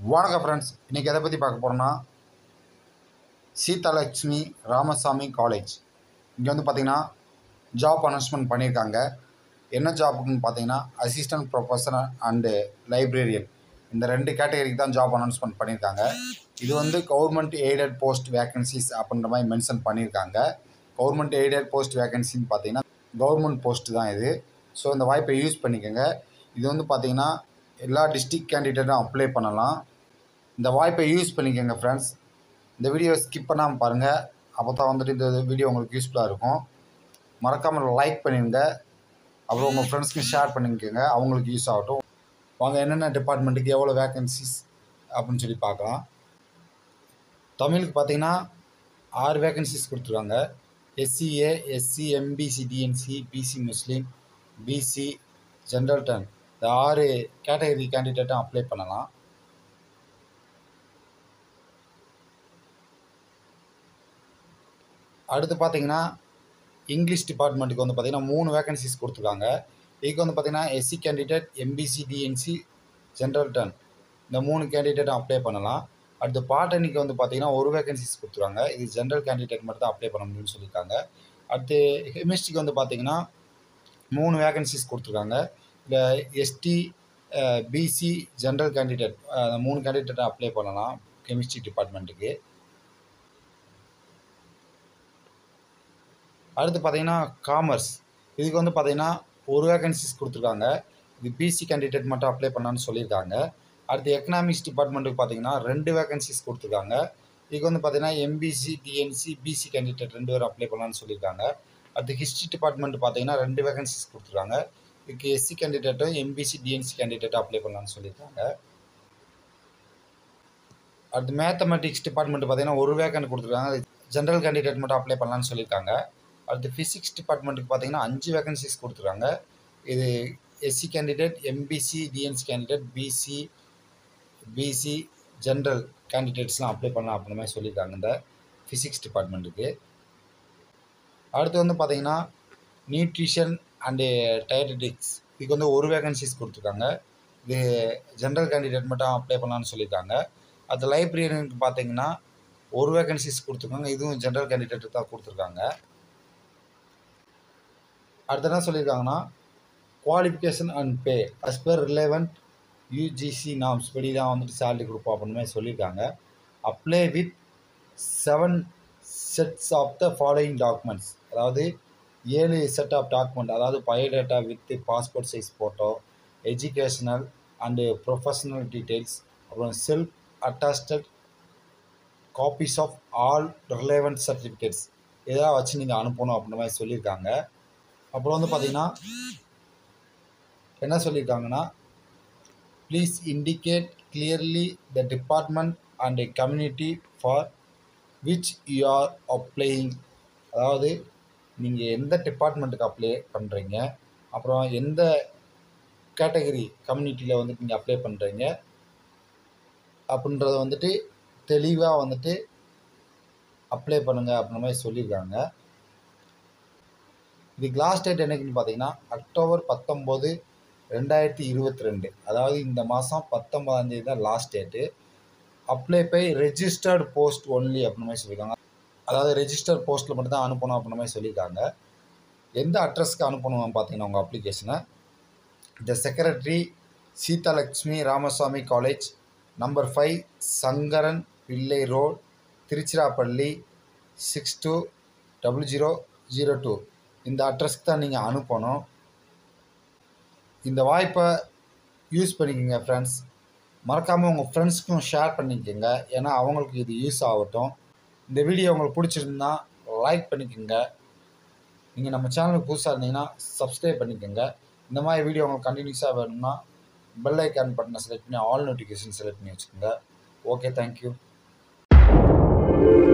வணக்கம் ஃப்ரெண்ட்ஸ் இன்றைக்கி எதை பற்றி பார்க்க போகிறோன்னா சீதாலட்சுமி ராமசாமி காலேஜ் இங்கே வந்து பார்த்திங்கன்னா ஜாப் அனௌன்ஸ்மெண்ட் பண்ணியிருக்காங்க என்ன ஜாப்புக்குன்னு பார்த்தீங்கன்னா அசிஸ்டன்ட் ப்ரொஃபஸர் அண்டு லைப்ரரியன் இந்த ரெண்டு கேட்டகரிக்கு தான் ஜாப் அனௌன்ஸ்மெண்ட் பண்ணியிருக்காங்க இது வந்து கவர்மெண்ட் எய்டட் போஸ்ட் வேகன்சிஸ் அப்படின்ற மாதிரி மென்ஷன் பண்ணியிருக்காங்க கவர்மெண்ட் எய்டட் போஸ்ட் வேகன்சின்னு பார்த்தீங்கன்னா கவர்மெண்ட் போஸ்ட் தான் இது ஸோ இந்த வாய்ப்பை யூஸ் பண்ணிக்கோங்க இது வந்து பார்த்தீங்கன்னா எல்லா டிஸ்ட்ரிக்ட் கேண்டிடேட்டும் அப்ளை பண்ணலாம் இந்த வாய்ப்பை யூஸ் பண்ணிக்கோங்க ஃப்ரெண்ட்ஸ் இந்த வீடியோ ஸ்கிப் பண்ணாமல் பாருங்கள் அப்போ தான் வந்துட்டு இந்த வீடியோ உங்களுக்கு யூஸ்ஃபுல்லாக இருக்கும் மறக்காமல் லைக் பண்ணிடுங்க அப்புறம் உங்கள் ஃப்ரெண்ட்ஸ்க்கு ஷேர் பண்ணிக்கோங்க அவங்களுக்கு யூஸ் ஆகட்டும் வாங்க என்னென்ன டிபார்ட்மெண்ட்டுக்கு எவ்வளோ வேக்கன்சிஸ் அப்படின்னு சொல்லி பார்க்கலாம் தமிழுக்கு பார்த்தீங்கன்னா ஆறு வேக்கன்சிஸ் கொடுத்துருக்காங்க S C A S C M B C D N C B C முஸ்லீம் பிசி ஜென்ரல் டர்ன் இந்த ஆறு கேட்டகரி கேண்டிடேட்டும் அப்ளை பண்ணலாம் அடுத்து பார்த்தீங்கன்னா இங்கிலீஷ் டிபார்ட்மெண்ட்டுக்கு வந்து பார்த்தீங்கன்னா மூணு வேகன்சிஸ் கொடுத்துருக்காங்க இதுக்கு வந்து பார்த்தீங்கன்னா S C candidate M B C D N C general turn இந்த மூணு கேண்டிடேட்டும் அப்ளை பண்ணலாம் அடுத்து பாட்டனிக்கு வந்து பார்த்தீங்கன்னா ஒரு வேகன்சிஸ் கொடுத்துருக்காங்க இது ஜென்ரல் கேண்டிடேட் மட்டும் தான் அப்ளை பண்ண முடியும்னு சொல்லியிருக்காங்க அடுத்து கெமிஸ்ட்ரிக்கு வந்து பார்த்தீங்கன்னா மூணு வேகன்சிஸ் கொடுத்துருக்காங்க இதில் எஸ்டி பிசி ஜென்ரல் கேண்டிடேட் மூணு கேண்டிடேட்டை அப்ளை பண்ணலாம் கெமிஸ்ட்ரி டிபார்ட்மெண்ட்டுக்கு அடுத்து பார்த்தீங்கன்னா காமர்ஸ் இதுக்கு வந்து பார்த்தீங்கன்னா ஒரு வேகன்சிஸ் கொடுத்துருக்காங்க இது பிசி கேண்டிடேட் மட்டும் அப்ளை பண்ணலான்னு சொல்லியிருக்காங்க அடுத்து எக்கனாமிக்ஸ் டிபார்ட்மெண்ட்டுக்கு பார்த்தீங்கன்னா ரெண்டு வேகன்சிஸ் கொடுத்துருக்காங்க இதுக்கு வந்து பார்த்தீங்கன்னா எம்பிசி டிஎன்சி பிசி கேண்டிடேட் ரெண்டு பேரும் அப்ளை பண்ணலான்னு சொல்லியிருக்காங்க அடுத்து ஹிஸ்ட்ரி டிபார்ட்மெண்ட் பார்த்தீங்கன்னா ரெண்டு வேகன்சிஸ் கொடுத்துருக்காங்க இதுக்கு எஸ்சி கேண்டிடேட்டும் எம்பிசி டிஎன்சி கேண்டிடேட்டும் அப்ளை பண்ணலான்னு சொல்லியிருக்காங்க அடுத்து மேத்தமெட்டிக்ஸ் டிபார்ட்மெண்ட் பார்த்தீங்கன்னா ஒரு வேகன் கொடுத்துருக்காங்க ஜென்ரல் கேண்டிடேட் மட்டும் அப்ளை பண்ணலான்னு சொல்லியிருக்காங்க அடுத்து ஃபிசிக்ஸ் டிபார்ட்மெண்ட்டுக்கு பார்த்தீங்கன்னா அஞ்சு வேகன்சிஸ் கொடுத்துருக்காங்க இது S C candidate M B C D N C candidate B C B C general கேண்டிடேட்ஸ்லாம் அப்ளை பண்ணலாம் அப்படின்ற மாதிரி சொல்லியிருக்காங்க இந்த ஃபிசிக்ஸ் டிபார்ட்மெண்ட்டுக்கு அடுத்து வந்து பார்த்தீங்கன்னா நியூட்ரிஷன் அண்டு டயட்டடிக்ஸ் இதுக்கு வந்து ஒரு வேகன்சிஸ் கொடுத்துருக்காங்க இது ஜென்ரல் கேண்டிடேட் மட்டும் அப்ளை பண்ணலான்னு சொல்லியிருக்காங்க அது லைப்ரரியனுக்கு பார்த்தீங்கன்னா ஒரு வேகன்சிஸ் கொடுத்துருக்காங்க இதுவும் ஜென்ரல் கேண்டிடேட் தான் கொடுத்துருக்காங்க அடுத்து என்ன சொல்லியிருக்காங்கன்னா qualification and pay as per relevant U G C norms படி தான் வந்துட்டு சேலரி கொடுப்போம் அப்படின்னு மாதிரி சொல்லியிருக்காங்க apply with seven sets of the following documents அதாவது ஏழு செட் ஆஃப் டாக்குமெண்ட் அதாவது biodata with passport size photo educational and professional details அப்புறம் self attested copies of all relevant certificates இதெல்லாம் வச்சு நீங்கள் அனுப்பணும் அப்படின்ற மாதிரி சொல்லியிருக்காங்க அப்புறம் வந்து பார்த்தீங்கன்னா என்ன சொல்லியிருக்காங்கன்னா please indicate clearly the department and community for which you are applying அதாவது நீங்கள் எந்த டிபார்ட்மெண்ட்டுக்கு அப்ளை பண்ணுறீங்க அப்புறம் எந்த கேட்டகரி கம்யூனிட்டியில் வந்துட்டு நீங்கள் அப்ளை பண்ணுறீங்க அப்படின்றத வந்துட்டு தெளிவாக வந்துட்டு அப்ளை பண்ணுங்கள் அப்படின்ற மாதிரி சொல்லியிருக்காங்க இதுக்கு லாஸ்ட் டேட் என்னைக்குன்னு பார்த்தீங்கன்னா அக்டோபர் பத்தொம்போது ரெண்டாயிரத்தி இருபத்தி ரெண்டு அதாவது இந்த மாதம் பத்தொம்பதாந்தேதி தான் last date apply by registered post only அப்படின்ற மாதிரி சொல்லியிருக்காங்க அதாவது ரெஜிஸ்டர் போஸ்ட்டில் மட்டும் தான் அனுப்பணும் அப்படின்ற மாதிரி சொல்லியிருக்காங்க எந்த அட்ரஸ்க்கு அனுப்பணும் பார்த்தீங்கன்னா உங்கள் அப்ளிகேஷனை the secretary Seethalakshmi Ramasamy college number five Sankaran Pillai road Tiruchirappalli six two double zero zero two இந்த அட்ரஸ்க்கு தான் நீங்கள் அனுப்பணும் இந்த வாய்ப்பை யூஸ் பண்ணிக்கோங்க ஃப்ரெண்ட்ஸ் மறக்காமல் உங்கள் ஃப்ரெண்ட்ஸ்க்கும் ஷேர் பண்ணிக்கோங்க ஏன்னா அவங்களுக்கு இது யூஸ் ஆகட்டும் இந்த வீடியோ உங்களுக்கு பிடிச்சிருந்தா லைக் பண்ணிக்கோங்க நீங்கள் நம்ம சேனலுக்கு புதுசாக இருந்தீங்கன்னா சப்ஸ்கிரைப் பண்ணிக்கோங்க இந்த மாதிரி வீடியோ உங்களுக்கு கண்டினியூஸாக வேணும்னா பெல் ஐக்கான் பட்டனை செலக்ட் பண்ணி ஆல் நோட்டிஃபிகேஷன் செலக்ட் பண்ணி வச்சுக்கோங்க ஓகே தேங்க்யூ